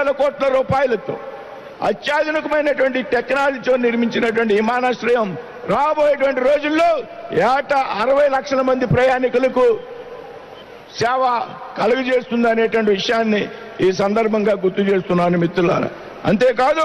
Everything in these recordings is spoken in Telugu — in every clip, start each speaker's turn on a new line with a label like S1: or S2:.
S1: వేల కోట్ల రూపాయలతో అత్యాధునికమైనటువంటి టెక్నాలజీతో నిర్మించినటువంటి విమానాశ్రయం రాబోయేటువంటి రోజుల్లో ఏటా అరవై లక్షల మంది ప్రయాణికులకు సేవ కలుగజేస్తుంది అనేటువంటి విషయాన్ని ఈ సందర్భంగా గుర్తు చేస్తున్నాను మిత్రులారా అంతేకాదు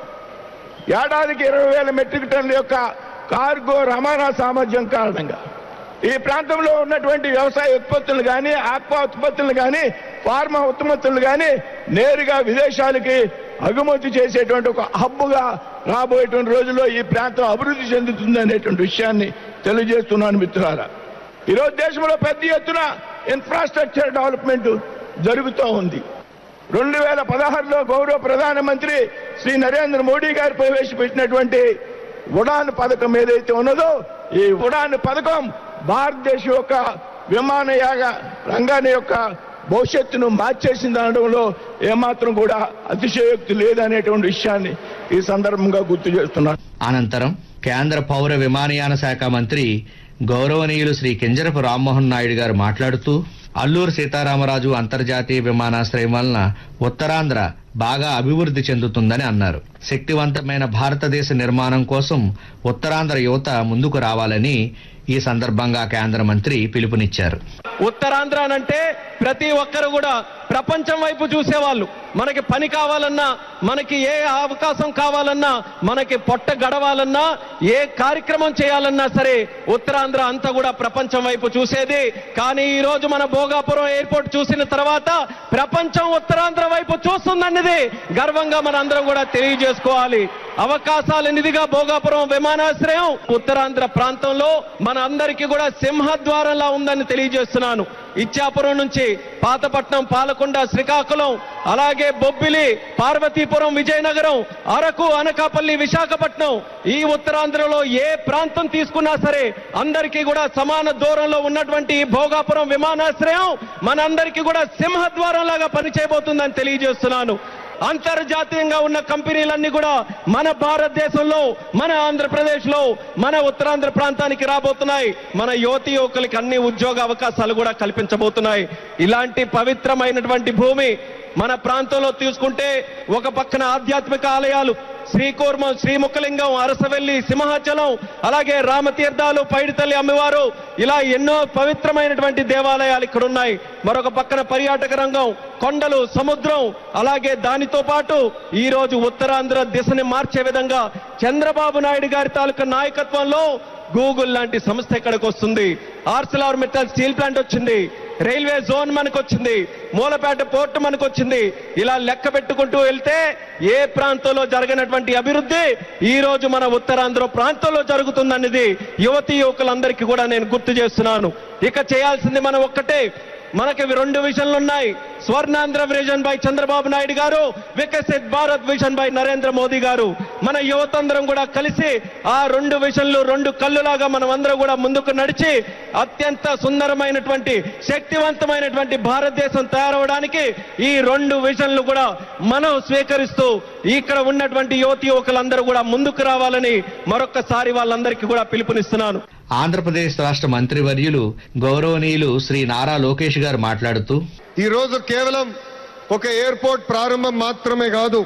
S1: ఏడాదికి ఇరవై వేల మెట్రిక్ టన్నుల యొక్క కార్గో రవాణా సామర్థ్యం కారణంగా ఈ ప్రాంతంలో ఉన్నటువంటి వ్యవసాయ ఉత్పత్తులు కానీ ఆక్వా ఉత్పత్తులు కానీ ఫార్మా ఉత్పత్తులు కానీ నేరుగా విదేశాలకి అగుమతి చేసేటువంటి ఒక హబ్బుగా రాబోయేటువంటి రోజుల్లో ఈ ప్రాంతం అభివృద్ధి చెందుతుంది అనేటువంటి విషయాన్ని తెలియజేస్తున్నాను మిత్రులారా ఈరోజు దేశంలో పెద్ద ఎత్తున ఇన్ఫ్రాస్ట్రక్చర్ డెవలప్మెంట్ జరుగుతూ ఉంది రెండు వేల పదహారులో గౌరవ ప్రధానమంత్రి శ్రీ నరేంద్ర మోడీ గారు ప్రవేశపెట్టినటువంటి ఉడాన్ పథకం ఏదైతే ఉన్నదో ఈ ఉడాన్ పథకం భారతదేశం యొక్క విమానయాన రంగాన్ని యొక్క భవిష్యత్తును మార్చేసింది అనడంలో ఏమాత్రం కూడా అతిశయోక్తి లేదనేటువంటి విషయాన్ని ఈ సందర్భంగా గుర్తు చేస్తున్నాను
S2: అనంతరం కేంద్ర పౌర విమానయాన శాఖ మంత్రి గౌరవనీయులు శ్రీ కింజరపు రామ్మోహన్ నాయుడు గారు మాట్లాడుతూ అల్లూరు సీతారామరాజు అంతర్జాతీయ విమానాశ్రయం వలన ఉత్తరాంధ్ర బాగా అభివృద్ధి చెందుతుందని అన్నారు శక్తివంతమైన భారతదేశ నిర్మాణం కోసం ఉత్తరాంధ్ర యువత ముందుకు రావాలని ఈ సందర్భంగా కేంద్ర మంత్రి పిలుపునిచ్చారు
S3: ఉత్తరాంధ్ర అంటే ప్రతి ఒక్కరు కూడా ప్రపంచం వైపు చూసేవాళ్ళు మనకి పని కావాలన్నా మనకి ఏ అవకాశం కావాలన్నా మనకి పొట్ట గడవాలన్నా ఏ కార్యక్రమం చేయాలన్నా సరే ఉత్తరాంధ్ర అంతా కూడా ప్రపంచం వైపు చూసేది కానీ ఈ రోజు మన భోగాపురం ఎయిర్పోర్ట్ చూసిన తర్వాత ప్రపంచం ఉత్తరాంధ్ర వైపు చూస్తుందన్నది గర్వంగా మన అందరం కూడా తెలియజేసుకోవాలి అవకాశాల నిధిగా భోగాపురం విమానాశ్రయం ఉత్తరాంధ్ర ప్రాంతంలో మన అందరికీ కూడా సింహద్వారంలా ఉందని తెలియజేస్తున్నాను ఇచ్చాపురం నుంచి పాతపట్నం పాలకొండ శ్రీకాకుళం అలాగే బొబ్బిలి పార్వతీపురం విజయనగరం అరకు అనకాపల్లి విశాఖపట్నం ఈ ఉత్తరాంధ్రలో ఏ ప్రాంతం తీసుకున్నా సరే అందరికీ కూడా సమాన దూరంలో ఉన్నటువంటి ఈ భోగాపురం విమానాశ్రయం మనందరికీ కూడా సింహద్వారం లాగా పనిచేయబోతుందని తెలియజేస్తున్నాను అంతర్జాతీయంగా ఉన్న కంపెనీలన్నీ కూడా మన భారతదేశంలో మన ఆంధ్రప్రదేశ్ లో మన ఉత్తరాంధ్ర ప్రాంతానికి రాబోతున్నాయి మన యువతి యువకులకి అన్ని ఉద్యోగ అవకాశాలు కూడా కల్పించబోతున్నాయి ఇలాంటి పవిత్రమైనటువంటి భూమి మన ప్రాంతంలో తీసుకుంటే ఒక పక్కన ఆధ్యాత్మిక ఆలయాలు శ్రీకూర్మం శ్రీముఖలింగం అరసవెల్లి సింహాచలం అలాగే రామతీర్థాలు పైడితల్లి అమ్మవారు ఇలా ఎన్నో పవిత్రమైనటువంటి దేవాలయాలు ఇక్కడ ఉన్నాయి మరొక పక్కన పర్యాటక రంగం కొండలు సముద్రం అలాగే దానితో పాటు ఈ రోజు ఉత్తరాంధ్ర దిశని మార్చే విధంగా చంద్రబాబు నాయుడు గారి తాలూకా నాయకత్వంలో గూగుల్ లాంటి సంస్థ ఇక్కడికి వస్తుంది ఆర్సలార్ మెటల్ స్టీల్ ప్లాంట్ వచ్చింది రైల్వే జోన్ మనకు వచ్చింది మూలపేట పోర్టు మనకు వచ్చింది ఇలా లెక్క పెట్టుకుంటూ వెళ్తే ఏ ప్రాంతంలో జరగనటువంటి అభివృద్ధి ఈ రోజు మన ఉత్తరాంధ్ర ప్రాంతంలో జరుగుతుందన్నది యువతి యువకులందరికీ కూడా నేను గుర్తు చేస్తున్నాను ఇక చేయాల్సింది మనం ఒక్కటే మనకి రెండు విజన్లు ఉన్నాయి Swarnandhra vision by Chandrababu Naidu garu Viksit Bharat vision by Narendra Modi garu మన యువతందరం కూడా కలిసి ఆ రెండు విజన్లు రెండు కళ్ళులాగా మనం అందరం కూడా ముందుకు నడిచి అత్యంత సుందరమైనటువంటి శక్తివంతమైనటువంటి భారతదేశం తయారవడానికి ఈ రెండు విజన్లు కూడా మనం స్వీకరిస్తూ ఇక్కడ ఉన్నటువంటి యువతి యువకులందరూ కూడా ముందుకు రావాలని మరొక్కసారి వాళ్ళందరికీ కూడా పిలుపునిస్తున్నాను
S2: ఆంధ్రప్రదేశ్ రాష్ట్ర మంత్రివర్యులు గౌరవనీయులు శ్రీ నారా లోకేష్ గారు మాట్లాడుతూ
S4: ఈ రోజు కేవలం ఒక ఎయిర్పోర్ట్ ప్రారంభం మాత్రమే కాదు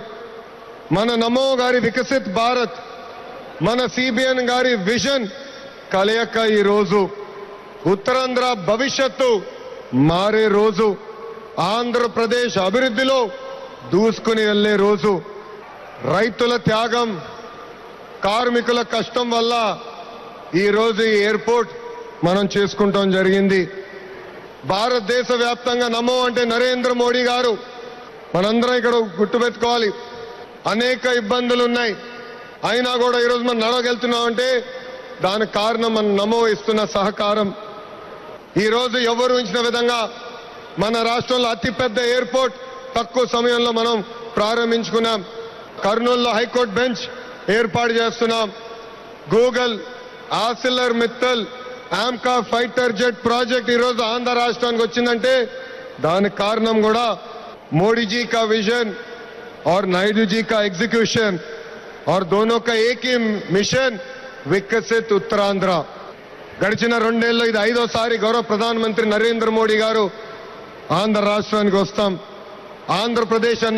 S4: మన నమో గారి వికసిత్ భారత్ మన సిబిఎన్ గారి విజన్ కలయక ఈ రోజు ఉత్తరాంధ్ర భవిష్యత్తు మారే రోజు ఆంధ్రప్రదేశ్ అభివృద్ధిలో దూసుకుని వెళ్లే రోజు రైతుల త్యాగం కార్మికుల కష్టం వల్ల ఈ రోజు ఈ ఎయిర్పోర్ట్ మనం చేసుకుంటాం జరిగింది భారతదేశ వ్యాప్తంగా నమో అంటే నరేంద్ర మోడీ గారు మనందరం ఇక్కడ గుర్తుపెట్టుకోవాలి అనేక ఇబ్బందులు ఉన్నాయి అయినా కూడా ఈరోజు మనం నడవగలుగుతున్నాం అంటే దానికి కారణం మన నమో ఇస్తున్న సహకారం ఈ రోజు ఎవరు ఉంచిన విధంగా మన రాష్ట్రంలో అతిపెద్ద ఎయిర్పోర్ట్ తక్కువ సమయంలో మనం ప్రారంభించుకున్నాం కర్నూలులో హైకోర్టు బెంచ్ ఏర్పాటు చేస్తున్నాం Google Arcelor Mittal AMCA fighter jet project ఈరోజు ఆంధ్ర రాష్ట్రానికి వచ్చిందంటే దానికి కారణం కూడా మోడీజీ కా విజన్ और नायडू जी का एग्जीक्यूशन और दोनों का एक ही मिशन వికసిత్ ఉత్తరాంధ్ర గడిచిన రెండేళ్ళు ఇది ఐదోసారి గౌరవ ప్రధానమంత్రి నరేంద్ర మోడీ గారు ఆంధ్ర రాష్ట్రానికి వస్తాం ఆంధ్రప్రదేశ్ అన్న